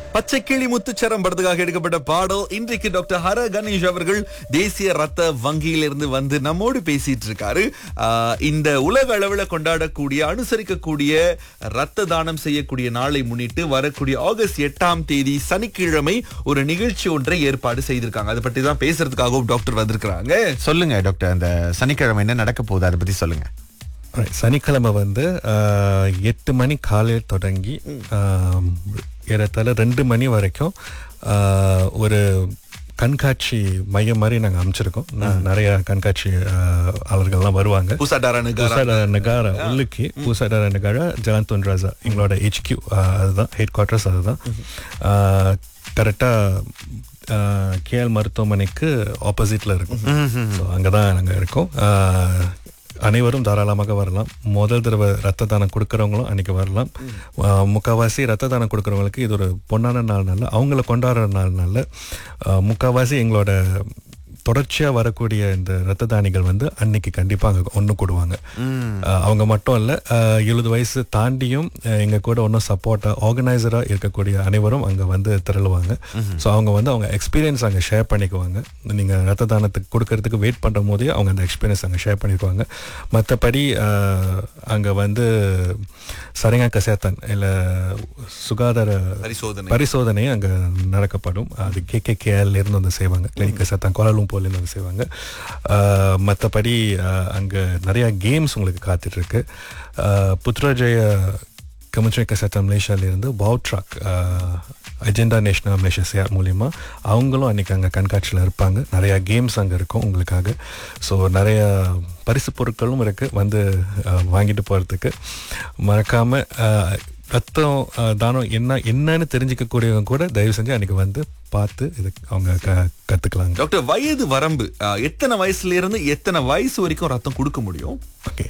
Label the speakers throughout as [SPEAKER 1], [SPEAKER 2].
[SPEAKER 1] பச்சை கிளி முத்துச்சரம் படத்துக்காக எடுக்கப்பட்ட பாடல் இன்றைக்கு டாக்டர் ஹர கணேஷ் அவர்கள் தேசிய ரத்த வங்கியிலிருந்து வந்து நம்மோடு பேசிட்டு இருக்காரு ஆஹ் இந்த உலக அளவுல கொண்டாடக்கூடிய அனுசரிக்கக்கூடிய ரத்த தானம் செய்யக்கூடிய நாளை முன்னிட்டு வரக்கூடிய ஆகஸ்ட் எட்டாம் தேதி சனிக்கிழமை ஒரு நிகழ்ச்சி ஒன்றை ஏற்பாடு செய்திருக்காங்க அதை பற்றி தான் பேசுறதுக்காகவும் டாக்டர் வந்திருக்கிறாங்க
[SPEAKER 2] சொல்லுங்க டாக்டர் அந்த சனிக்கிழமை என்ன நடக்க போகுது அதை பத்தி சொல்லுங்க
[SPEAKER 3] Right. சனிக்கிழமை வந்து ஆஹ், எட்டு மணி காலையில் தொடங்கி ஆம், ஏறத்தாழ ரெண்டு மணி வரைக்கும் ஆஹ், ஒரு கண்காட்சி மையம் மாதிரி நாங்கள் அமைச்சிருக்கோம் ந- நிறைய கண்காட்சி ஆஹ், ஆளர்கள்லாம் வருவாங்க
[SPEAKER 1] புசாடாரா நகாரா
[SPEAKER 3] பூசாடார நகாரா உள்ளுக்கு பூசாடார நகாரா ஜலாந்தோன் ராஜா எங்களோட ஹெச்கியூ அதுதான் ஹெட் குவார்ட்டர்ஸ் அதுதான் கரெக்டாக கேஎல் மருத்துவமனைக்கு ஆப்போசிட்டில் இருக்கும் ஸோ அங்கே தான் நாங்கள் இருக்கோம் ஆஹ், அனைவரும் தாராளமாக வரலாம் முதல் தடவை ரத்த தானம் கொடுக்குறவங்களும் அன்னைக்கு வரலாம் ஆஹ், முக்காவாசி ரத்த தானம் கொடுக்குறவங்களுக்கு இது ஒரு பொன்னான நாள்னால அவங்கள கொண்டாடுற நாள்னால ஆஹ், முக்காவாசி எங்களோட தொடர்ச்சியாக வரக்கூடிய இந்த ரத்த தானிகள் வந்து அன்னைக்கு கண்டிப்பாக அங்கே ஒன்று கூடுவாங்க அஹ் அவங்க மட்டும் இல்லை எழுபது வயசு தாண்டியும் அஹ் எங்க கூட ஒன்றும் சப்போர்ட்டாக ஆர்கனைசராக இருக்கக்கூடிய அனைவரும் அங்கே வந்து திரளுவாங்க ஸோ அவங்க வந்து அவங்க எக்ஸ்பீரியன்ஸ் அங்கே ஷேர் பண்ணிக்குவாங்க நீங்கள் ரத்த தானத்துக்கு கொடுக்கறதுக்கு வெயிட் பண்ணும் போதே அவங்க அந்த எக்ஸ்பீரியன்ஸ் அங்கே ஷேர் பண்ணிக்குவாங்க மற்றபடி அங்கே வந்து சரிங்க கசேத்தன் இல்லை சுகாதார
[SPEAKER 1] பரிசோதனை
[SPEAKER 3] பரிசோதனை அங்கே நடக்கப்படும் அது கேகேகேஎல் இருந்து வந்து செய்வாங்க கிளினிக் சத்தம் கோலாலும்போல இருந்து வந்து செய்வாங்க மற்றபடி அங்கே நிறைய கேம்ஸ் உங்களுக்கு காத்துட்டு இருக்கு ஆஹ், புத்ராஜய கமுச்சரிக்க சட்டம் மலேசியாவிலிருந்து பவுட்ராக் அஜெண்டா நேஷனல் மலேசியா மூலிமா அவங்களும் அன்றைக்கி அங்கே கண்காட்சியில் இருப்பாங்க நிறையா கேம்ஸ் அங்கே இருக்கும் உங்களுக்காக ஸோ நிறைய பரிசு பொருட்களும் இருக்குது வந்து ஆஹ், வாங்கிட்டு போகிறதுக்கு மறக்காமல் ரத்தம் ஆஹ், தானம் என்ன என்னன்னு தெரிஞ்சுக்கக்கூடியவங்க கூட தயவு செஞ்சு அன்றைக்கி வந்து பார்த்து இது அவங்க க கற்றுக்கலாங்க
[SPEAKER 1] டாக்டர் வயது வரம்பு ஆஹ் எத்தனை வயசுல இருந்து எத்தனை வயசு வரைக்கும் ரத்தம் கொடுக்க முடியும்
[SPEAKER 3] ஓகே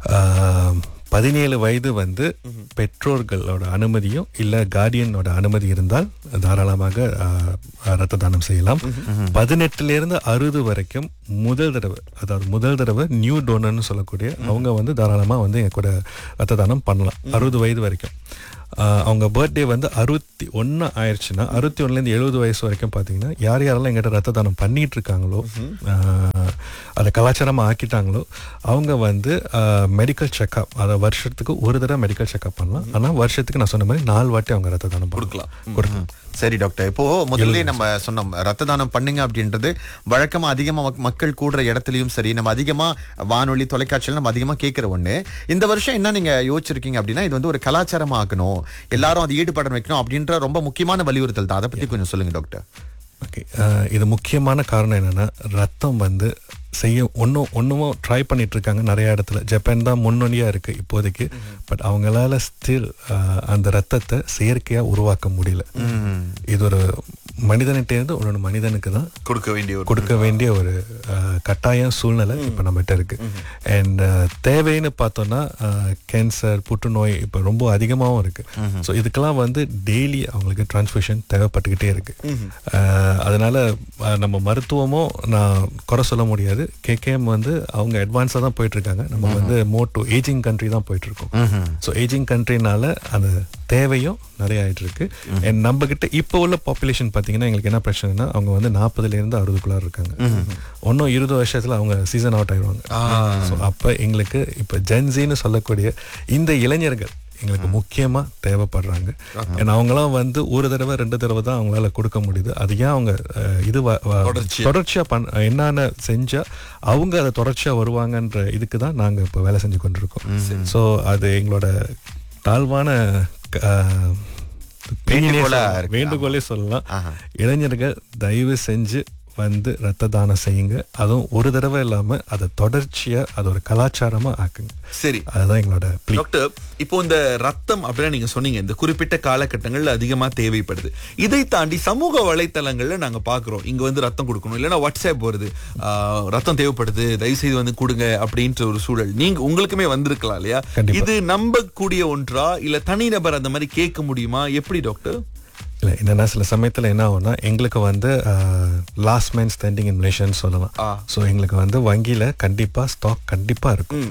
[SPEAKER 3] பதினேழு வயது வந்து பெற்றோர்களோட அனுமதியும் இல்லை கார்டியனோட அனுமதி இருந்தால் தாராளமாக ஆஹ், ரத்த தானம் செய்யலாம் பதினெட்டுல இருந்து அறுபது வரைக்கும் முதல் தடவை அதாவது முதல் தடவை நியூ டோனர்னு சொல்லக்கூடிய அவங்க வந்து தாராளமாக வந்து எங்க கூட ரத்த தானம் பண்ணலாம் அறுபது வயது வரைக்கும் ஆஹ், அவங்க பர்த்டே வந்து அறுபத்தி ஒன்று ஆயிடுச்சுன்னா அறுபத்தி ஒன்றுலேருந்து எழுபது வயசு வரைக்கும் பார்த்தீங்கன்னா யார் யாரெல்லாம் எங்கிட்ட ரத்த தானம் பண்ணிட்டு இருக்காங்களோ ஆஹ், அதை கலாச்சாரமாக ஆக்கிட்டாங்களோ அவங்க வந்து மெடிக்கல் செக்அப் அதை வருஷத்துக்கு ஒரு தடவை மெடிக்கல் செக்அப் பண்ணலாம் ஆனால் வருஷத்துக்கு நான் சொன்ன மாதிரி நாலு வாட்டி அவங்க ரத்த தானம்
[SPEAKER 1] கொடுக்கலாம்.
[SPEAKER 3] கொடுக்கலாம்
[SPEAKER 2] சரி டாக்டர் இப்போ முதல்ல நம்ம சொன்னோம் ரத்த தானம் பண்ணுங்க அப்படின்றது வழக்கமா அதிகமா மக்- மக்கள் கூடுற இடத்துலயும் சரி நம்ம அதிகமா வானொலி தொலைக்காட்சியில நம்ம அதிகமா கேட்கிற ஒண்ணு இந்த வருஷம் என்ன நீங்க யோசிச்சிருக்கீங்க அப்படின்னா இது வந்து ஒரு கலாச்சாரமா ஆக்கணும் எல்லாரும் அது ஈடுபட வைக்கணும் அப்படின்ற ரொம்ப முக்கியமான வலியுறுத்தல் தான் அதை பத்தி கொஞ்சம் சொல்லுங்க டாக்டர்
[SPEAKER 3] ஓகே இது முக்கியமான காரணம் என்னன்னா ரத்தம் வந்து செய்ய ஒன்றும் ஒன்றும் ட்ரை பண்ணிட்டு இருக்காங்க நிறைய இடத்துல ஜப்பான் தான் முன்னோடியாக இருக்கு இப்போதைக்கு பட் அவங்களால ஸ்டில் அந்த ரத்தத்தை செயற்கையாக உருவாக்க முடியல இது ஒரு மனிதன்கிட்டேருந்து இன்னொரு மனிதனுக்கு தான்
[SPEAKER 1] கொடுக்க வேண்டிய ஒரு
[SPEAKER 3] கொடுக்க வேண்டிய ஒரு அஹ், கட்டாயம் சூழ்நிலை இப்போ நம்மகிட்ட இருக்கு அண்ட் தேவைன்னு பார்த்தோம்னா கேன்சர் புற்றுநோய் இப்போ ரொம்ப அதிகமாகவும் இருக்கு ஸோ இதுக்கெல்லாம் வந்து டெய்லி அவங்களுக்கு டிரான்ஸ்ஃபியூஷன் தேவைப்பட்டுக்கிட்டே இருக்கு அஹ், அதனால அஹ், நம்ம மருத்துவமும் நான் குறை சொல்ல முடியாது கேகேஎம் வந்து அவங்க அட்வான்ஸாக தான் போயிட்டு இருக்காங்க நம்ம வந்து மோர் டு ஏஜிங் கண்ட்ரி தான் போயிட்டு இருக்கோம் ஸோ ஏஜிங் கண்ட்ரினால அந்த தேவையும் நிறைய ஆயிட்டு இருக்கு அண்ட் நம்ம கிட்ட இப்போ உள்ள பாப்புலேஷன் பார்த்தீங்கன்னா எங்களுக்கு என்ன பிரச்சனைனா அவங்க வந்து நாற்பதுல இருந்து அறுபதுக்குள்ளார இருக்காங்க இன்னும் இருபது வருஷத்துல அவங்க சீசன் அவுட் ஆயிடுவாங்க ஸோ அப்போ எங்களுக்கு இப்போ ஜென்சின்னு சொல்லக்கூடிய இந்த இளைஞர்கள் எங்களுக்கு முக்கியமா தேவைப்படுறாங்க ஏன்னா அவங்களாம் வந்து ஒரு தடவை ரெண்டு தடவை தான் அவங்களால கொடுக்க முடியுது அது ஏன் அவங்க அஹ், இது வ- வ-
[SPEAKER 1] தொடர்ச்சியா.
[SPEAKER 3] தொடர்ச்சியா பண் என்னென்ன செஞ்சா அவங்க அதை தொடர்ச்சியா வருவாங்கன்ற இதுக்கு தான் நாங்க இப்போ வேலை செஞ்சு கொண்டிருக்கோம் ஸோ அது எங்களோட தாழ்வான க- ஆஹ்,
[SPEAKER 2] வேண்டுகோளா
[SPEAKER 3] சொல்லலாம்.
[SPEAKER 2] இருக்கு.
[SPEAKER 3] வேண்டுகோளே சொல்லலாம்
[SPEAKER 2] ஆஹா.
[SPEAKER 3] இளைஞர்கள் தயவு செஞ்சு வந்து ரத்த தானம் செய்யுங்க அதுவும் ஒரு தடவை இல்லாம அதை தொடர்ச்சியா அது ஒரு கலாச்சாரமா ஆக்குங்க
[SPEAKER 1] சரி
[SPEAKER 3] அதுதான் எங்களோட plea.
[SPEAKER 1] டாக்டர் இப்போ இந்த ரத்தம் அப்படின்னு நீங்க சொன்னீங்க இந்த குறிப்பிட்ட காலகட்டங்கள்ல அதிகமா தேவைப்படுது இதை தாண்டி சமூக வலைத்தளங்கள்ல நாங்க பாக்குறோம் இங்க வந்து ரத்தம் கொடுக்கணும் இல்லைன்னா வாட்ஸ்அப் வருது ஆஹ், ரத்தம் தேவைப்படுது தயவு செய்து வந்து கொடுங்க அப்படின்ற ஒரு சூழல் நீங்க உங்களுக்குமே வந்திருக்கலாம் இல்லையா
[SPEAKER 3] கண்டிப்பா.
[SPEAKER 1] இது நம்பக்கூடிய ஒன்றா இல்ல தனிநபர் அந்த மாதிரி கேட்க முடியுமா எப்படி டாக்டர்
[SPEAKER 3] இல்லை என்னன்னா சில சமயத்தில் என்ன ஆகும்னா எங்களுக்கு வந்து லாஸ்ட் மேன் ஸ்டாண்டிங் இன் மலேசியான்னு சொல்லலாம்
[SPEAKER 1] ஆ.
[SPEAKER 3] ஸோ எங்களுக்கு வந்து வங்கியில் கண்டிப்பாக ஸ்டாக் கண்டிப்பாக இருக்கும்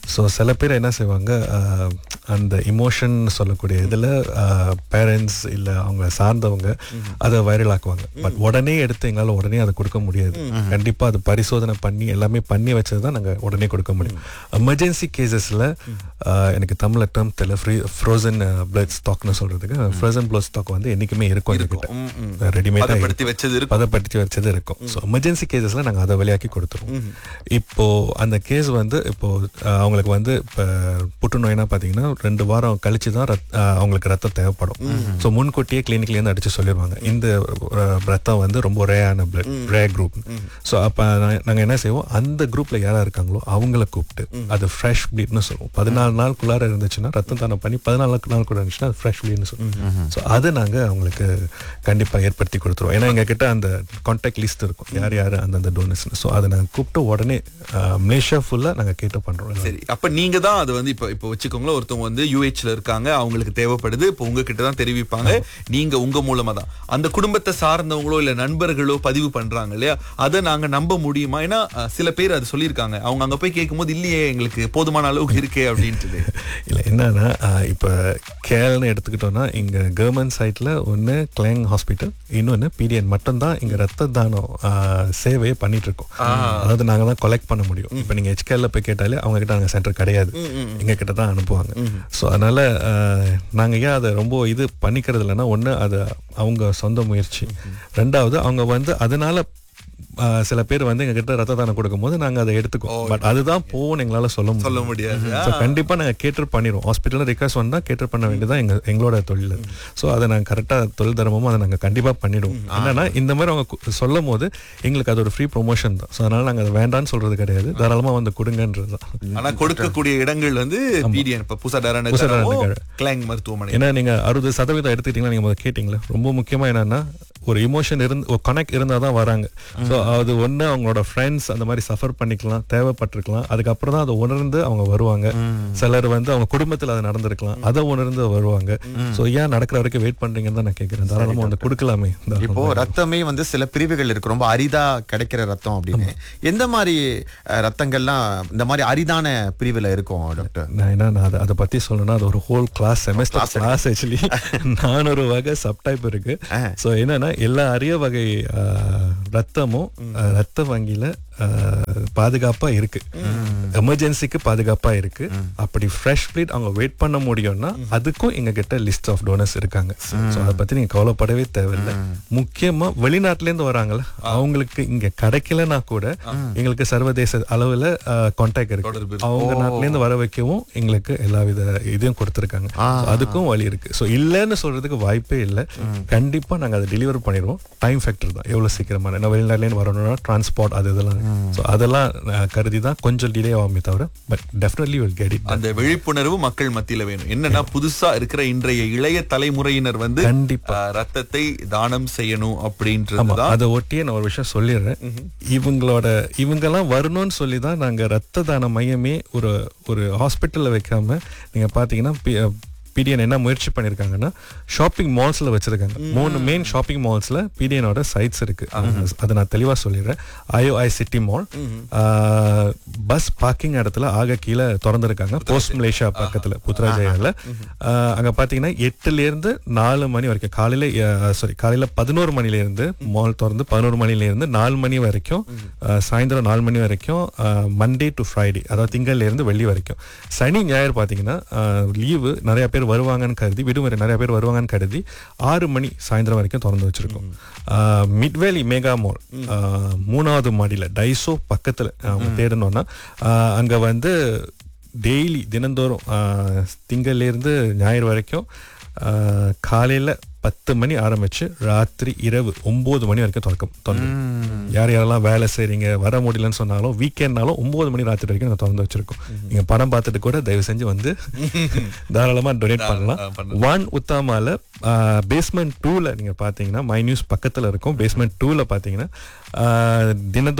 [SPEAKER 3] ஸோ சில பேர் என்ன செய்வாங்க ஆஹ், அந்த இமோஷன் சொல்லக்கூடிய இதில் பேரண்ட்ஸ் இல்லை அவங்க சார்ந்தவங்க அதை வைரல் ஆக்குவாங்க பட் உடனே எடுத்து எங்களால் உடனே அதை கொடுக்க முடியாது கண்டிப்பாக அது பரிசோதனை பண்ணி எல்லாமே பண்ணி வச்சது தான் நாங்கள் உடனே கொடுக்க முடியும் எமர்ஜென்சி கேசஸில் எனக்கு தமிழ் டேர்ம் தெரியல ஃப்ரீ ஃப்ரோசன் பிளட் ஸ்டாக்னு சொல்கிறதுக்கு ஃப்ரோசன் பிளட் ஸ்டாக் வந்து என்றைக்குமே இருக்கும் எங்ககிட்ட ரெடிமேடாக
[SPEAKER 1] பதப்படுத்தி வச்சது இருக்கும்
[SPEAKER 3] பதப்படுத்தி வச்சது இருக்கும் ஸோ எமர்ஜென்சி கேசஸ்ல நாங்கள் அதை வெளியாக்கி கொடுத்துருவோம் இப்போ அந்த கேஸ் வந்து இப்போ அஹ், அவங்களுக்கு வந்து இப்போ புற்றுநோய்னா பார்த்தீங்கன்னா ரெண்டு வாரம் கழிச்சு தான் ரத்- அஹ், அவங்களுக்கு ரத்தம் தேவைப்படும் ஸோ முன்கூட்டியே கிளினிக்லேருந்து அடிச்சு சொல்லிடுவாங்க இந்த அஹ், ரத்தம் வந்து ரொம்ப ரேயான பிளட் ரே குரூப் ஸோ அப்போ நாங்கள் என்ன செய்வோம் அந்த குரூப்பில் யாராக இருக்காங்களோ அவங்கள கூப்பிட்டு அது ஃப்ரெஷ் ப்ளீட்னு சொல்லுவோம் பதினாலு நாளுக்குள்ளார இருந்துச்சுன்னா ரத்தம் தானம் பண்ணி பதினாலு நாள் கூட இருந்துச்சுன்னா அது ஃப்ரெஷ் ப்ளீட்னு சொல்லுவோம் ஸோ அதை நாங்கள் அவங்களுக்கு கண்டிப்பாக ஏற்படுத்தி கொடுத்துருவோம் ஏன்னா எங்ககிட்ட அந்த கான்டாக்ட் லிஸ்ட் இருக்கும் யார் யார் அந்தந்த டோனர்ஸ்னு ஸோ அதை நாங்கள் கூப்பிட்டு உடனே மலேசியா ஃபுல்லாக நாங்கள் கேட்டு பண்ணுறோம்
[SPEAKER 1] சரி அப்ப நீங்க தான் அது வந்து இப்ப இப்ப வச்சுக்கோங்களேன் ஒருத்தவங்க வந்து யூஹெச்ல இருக்காங்க அவங்களுக்கு தேவைப்படுது இப்போ உங்ககிட்ட தான் தெரிவிப்பாங்க நீங்க உங்க மூலமா தான் அந்த குடும்பத்தை சார்ந்தவங்களோ இல்ல நண்பர்களோ பதிவு பண்றாங்க இல்லையா அதை நாங்க நம்ப முடியுமா ஏன்னா அஹ், சில பேர் அது சொல்லியிருக்காங்க அவங்க அங்க போய் கேட்கும்போது இல்லையே எங்களுக்கு போதுமான அளவுக்கு இருக்கே அப்படின்ட்டு
[SPEAKER 3] இல்லை என்னன்னா ஆஹ், இப்போ கேரள்னு எடுத்துக்கிட்டோம்னா இங்கே கவர்மெண்ட் சைட்டில் ஒன்று கிளாங் ஹாஸ்பிட்டல் இன்னொன்று பிடிஎன் மட்டும்தான் இங்கே ரத்த தானம் ஆஹ், சேவையை பண்ணிட்டு இருக்கோம் அதாவது நாங்கள் தான் கொலெக்ட் பண்ண முடியும் இப்போ நீங்கள் ஹெச்கேல போய் கேட்டாலே அவங்க கிட்ட நாங்கள் சென்டர் கிடையாது எங்க கிட்ட தான் அனுப்புவாங்க ஸோ அதனால நாங்கள் ஏன் அதை ரொம்ப இது பண்ணிக்கிறது இல்லைன்னா ஒன்று அது அவங்க சொந்த முயற்சி ரெண்டாவது அவங்க வந்து அதனால ஆஹ், சில பேர் வந்து எங்க கிட்ட ரத்த தானம் கொடுக்கும்போது நாங்க அதை எடுத்துக்கோம் பட் அதுதான் போன்னு எங்களால சொல்ல முடியும்
[SPEAKER 1] சொல்ல முடியாது
[SPEAKER 3] ஸோ கண்டிப்பா நாங்க கேட்டர் பண்ணிடுவோம் ஹாஸ்பிட்டலில் ரிக்வஸ்ட் வந்தா கேட்டர் பண்ண வேண்டியதான் எங்க எங்களோட தொழில் ஸோ அதை நாங்க கரெக்டா தொழில் தர்மமும் அதை நாங்க கண்டிப்பா பண்ணிடுவோம் என்னன்னா இந்த மாதிரி அவங்க கு- சொல்லும் போது எங்களுக்கு அது ஒரு ஃப்ரீ ப்ரொமோஷன் தான் ஸோ அதனால நாங்க அதை வேண்டாம்னு சொல்றது கிடையாது தாராளமா வந்து கொடுங்கன்றது தான்
[SPEAKER 1] ஆனா கொடுக்கக்கூடிய இடங்கள் வந்து பிடிஎன் இப்ப புசடாரான
[SPEAKER 3] புசடாரான
[SPEAKER 1] கிளாங் மருத்துவமனை
[SPEAKER 3] ஏன்னா நீங்க அறுபது சதவீதம் எடுத்துக்கிட்டீங்கன்னா நீங்க முதல்ல கேட்டீங்களா ரொம்ப முக்கியமா என்னன்னா ஒரு இமோஷன் இருந்து ஒரு கனெக்ட் இருந்தால் தான் வராங்க ஸோ அது ஒன்று அவங்களோட ஃப்ரெண்ட்ஸ் அந்த மாதிரி சஃபர் பண்ணிக்கலாம் தேவைப்பட்டிருக்கலாம் அதுக்கப்புறம் தான் அதை உணர்ந்து அவங்க வருவாங்க சிலர் வந்து அவங்க குடும்பத்தில் அது நடந்திருக்கலாம் அதை உணர்ந்து வருவாங்க ஸோ ஏன் நடக்கிற வரைக்கும் வெயிட் பண்றீங்கன்னு தான் நான் கேட்குறேன் தாராளமாக வந்து கொடுக்கலாமே தாராளமா.
[SPEAKER 2] இப்போ ரத்தமே வந்து சில பிரிவுகள் இருக்கு ரொம்ப அரிதா கிடைக்கிற ரத்தம் அப்படின்னு எந்த மாதிரி அஹ், ரத்தங்கள்லாம் இந்த மாதிரி அரிதான பிரிவுல இருக்கும் டாக்டர்
[SPEAKER 3] நான் என்ன நான் அதை அதை பத்தி சொல்லணும்னா அது ஒரு whole class semester class actually நானூறு வகை சப்டைப் இருக்கு ஸோ என்னன்னா எல்லா அரிய வகை ஆஹ், ரத்தமும் ஆஹ், ரத்த வங்கியில ஆஹ், பாதுகாப்பா இருக்கு எமர்ஜென்சிக்கு பாதுகாப்பா இருக்கு அப்படி ஃப்ரெஷ் ப்ளீட் அவங்க வெயிட் பண்ண முடியும்னா அதுக்கும் எங்க கிட்ட லிஸ்ட் ஆஃப் டோனர்ஸ் இருக்காங்க ஸோ அதை பத்தி நீங்க கவலைப்படவே தேவையில்லை முக்கியமா வெளிநாட்டுல இருந்து வராங்கல்ல அவங்களுக்கு இங்க கிடைக்கலனா கூட எங்களுக்கு சர்வதேச அளவுல கான்டாக்ட்
[SPEAKER 1] தொடர்பு
[SPEAKER 3] இருக்கு அவங்க நாட்டுல இருந்து வர வைக்கவும் எங்களுக்கு எல்லா வித இதையும் கொடுத்துருக்காங்க So அதுக்கும் வழி இருக்கு ஸோ இல்லைன்னு சொல்றதுக்கு வாய்ப்பே இல்லை கண்டிப்பா நாங்க அதை டெலிவர் பண்ணிடுவோம் டைம் ஃபேக்டர் தான் எவ்வளவு சீக்கிரமா என்ன வெளிநாட்டுலேருந்து வரணும்னா டிரான்ஸ்போர்ட் அது இதெல்லாம் ஸோ அதெல்லாம் அஹ், கருதி தான் கொஞ்சம் டிலே ஆகுமே தவிர but definitely will get it
[SPEAKER 1] அந்த விழிப்புணர்வு மக்கள் மத்தியில வேணும் என்னன்னா புதுசா இருக்கிற இன்றைய இளைய தலைமுறையினர் வந்து
[SPEAKER 3] கண்டிப்பா.
[SPEAKER 1] அஹ், ரத்தத்தை தானம் செய்யணும்
[SPEAKER 3] ஆமா
[SPEAKER 1] அப்படின்றதுதான்
[SPEAKER 3] அதை ஒட்டியே நான் ஒரு விஷயம் சொல்லிடுறேன் இவங்களோட இவங்கெல்லாம் வரணும்னு சொல்லி தான் நாங்க ரத்த தான மையமே ஒரு ஒரு ஹாஸ்பிட்டல்ல வைக்காம நீங்க பாத்தீங்கன்னா பி- பிடிஎன் என்ன முயற்சி பண்ணிருக்காங்கன்னா ஷாப்பிங் மால்ஸ்ல வச்சிருக்காங்க மூணு மெயின் ஷாப்பிங் மால்ஸ்ல பிடிஎனோட சைட்ஸ் இருக்கு அதை நான் தெளிவா சொல்லிடுறேன் IOI city mall bus parking இடத்துல ஆக கீழே திறந்திருக்காங்க போஸ்ட் மலேசியா பக்கத்துல புத்ராஜயால ஆஹ் அங்க பாத்தீங்கன்னா எட்டுல இருந்து நாலு மணி வரைக்கும் காலையில சாரி காலையில பதினோரு மணில இருந்து மால் திறந்து பதினோரு மணில இருந்து நாலு மணி வரைக்கும் ஆஹ் சாயந்தரம் நாலு மணி வரைக்கும் மண்டே டு ஃப்ரைடே அதாவது திங்கள்ல இருந்து வெள்ளி வரைக்கும் சனி ஞாயிறு பாத்தீங்கன்னா லீவு நிறைய பேர் வருவாங்கன்னு கருதி விடுமுறை நிறைய பேர் வருவாங்கன்னு கருதி ஆறு மணி சாயந்தரம் வரைக்கும் திறந்து வச்சிருக்கோம் மிட்வேலி மேகா மால் மூணாவது மாடியில டைசோ பக்கத்துல அவங்க தேடணும்னா ஆஹ் அங்க வந்து டெய்லி தினந்தோறும் ஆஹ் திங்கள்ல இருந்து ஞாயிறு வரைக்கும் ஆஹ் காலையில பத்து மணி ஆரம்பிச்சு ராத்திரி இரவு ஒன்பது மணி வரைக்கும் திறக்கும் திறந்து யார் யாரெல்லாம் வேலை செய்றீங்க வர முடியலன்னு சொன்னாலும் வீக்கெண்ட்னாலும் ஒன்பது மணி ராத்திரி வரைக்கும் நாங்கள் திறந்து வச்சிருக்கோம் நீங்க படம் பார்த்துட்டு கூட தயவு செஞ்சு வந்து தாராளமா டொனேட் பண்ணலாம் ஒன் உத்தாமால பேஸ்மெண்ட் டூல நீங்க பாத்தீங்கன்னா மை நியூஸ் பக்கத்துல இருக்கும் பேஸ்மெண்ட் டூல பாத்தீங்கன்னா ஆஹ் தினந்தோறும்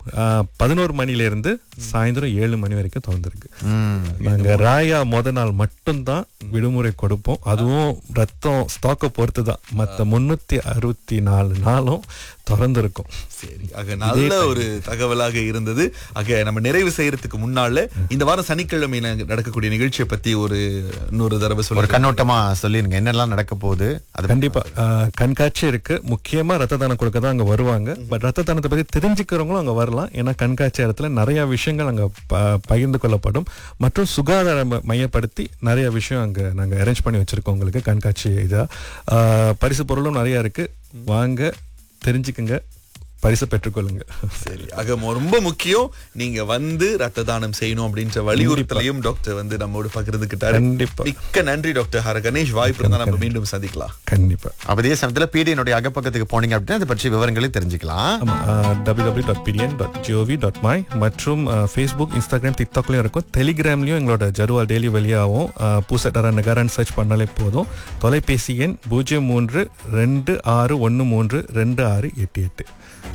[SPEAKER 3] பதினோரு மணில இருந்து சாயந்தரம் ஏழு மணி வரைக்கும் திறந்திருக்கு
[SPEAKER 2] ம்.
[SPEAKER 3] நாங்க ராயா முத நாள் மட்டும்தான் விடுமுறை கொடுப்போம் அதுவும் ரத்தம் ஸ்டாக்கை பொறுத்து தான் மற்ற முன்னூத்தி அறுபத்தி நாலு நாளும் திறந்திருக்கும்
[SPEAKER 1] சரி ஆக நல்ல ஒரு தகவலாக இருந்தது ஆக நம்ம நிறைவு செய்யறதுக்கு முன்னால இந்த வாரம் சனிக்கிழமை ந- நடக்கக்கூடிய நிகழ்ச்சியை பத்தி ஒரு இன்னொரு தடவை
[SPEAKER 2] ஒரு
[SPEAKER 1] சொல்லுங்க
[SPEAKER 2] கண்ணோட்டமா சொல்லிருங்க என்னெல்லாம் நடக்க போகுது அது
[SPEAKER 3] கண்டிப்பா ஆஹ், கண்காட்சி இருக்கு முக்கியமா ரத்த தானம் கொடுக்க தான் அங்க வருவாங்க பட் ரத்த தானத்தை பத்தி தெரிஞ்சுக்கிறவங்களும் அங்க வரலாம் ஏன்னா கண்காட்சி இடத்துல நிறைய விஷயங்கள் அங்க ப- பகிர்ந்து கொள்ளப்படும் மற்றும் சுகாதார ம- மையப்படுத்தி நிறைய விஷயம் அங்க நாங்க அரேஞ்ச் பண்ணி வச்சிருக்கோம் உங்களுக்கு கண்காட்சி இதா ஆஹ், பரிசு பொருளும் நிறைய இருக்கு வாங்க தெரிஞ்சுக்குங்க பரிசு பெற்றுக்கொள்ளுங்க
[SPEAKER 1] சரி ஆக மொ- ரொம்ப முக்கியம் நீங்க வந்து ரத்த தானம் செய்யணும் அப்படின்ற வலியுறுத்தலையும் டாக்டர் வந்து நம்மோடு பகிர்ந்துக்கிட்டாரு
[SPEAKER 3] கண்டிப்பா.
[SPEAKER 1] மிக்க நன்றி டாக்டர் ஹர கணேஷ் வாய்ப்பு இருந்தா நம்ம மீண்டும் சந்திக்கலாம்
[SPEAKER 3] கண்டிப்பா
[SPEAKER 2] அதே சமயத்துல பிடிஎனுடைய அகப்பக்கத்துக்கு போனீங்க அப்படின்னா அதை பற்றி விவரங்களை தெரிஞ்சுக்கலாம்
[SPEAKER 3] W W dot PTN dot GOV dot my மற்றும் ஃபேஸ்புக் இன்ஸ்டாகிராம் டிக்டாக்லையும் இருக்கும் டெலிகிராம்லையும் எங்களோட ஜருவா டெய்லி வெளியாகும் பூசட்டர நகரன் சர்ச் பண்ணாலே போதும் தொலைபேசி எண் பூஜ்ஜியம் மூன்று ரெண்டு ஆறு ஒன்று மூன்று ரெண்டு ஆறு எட்டு எட்டு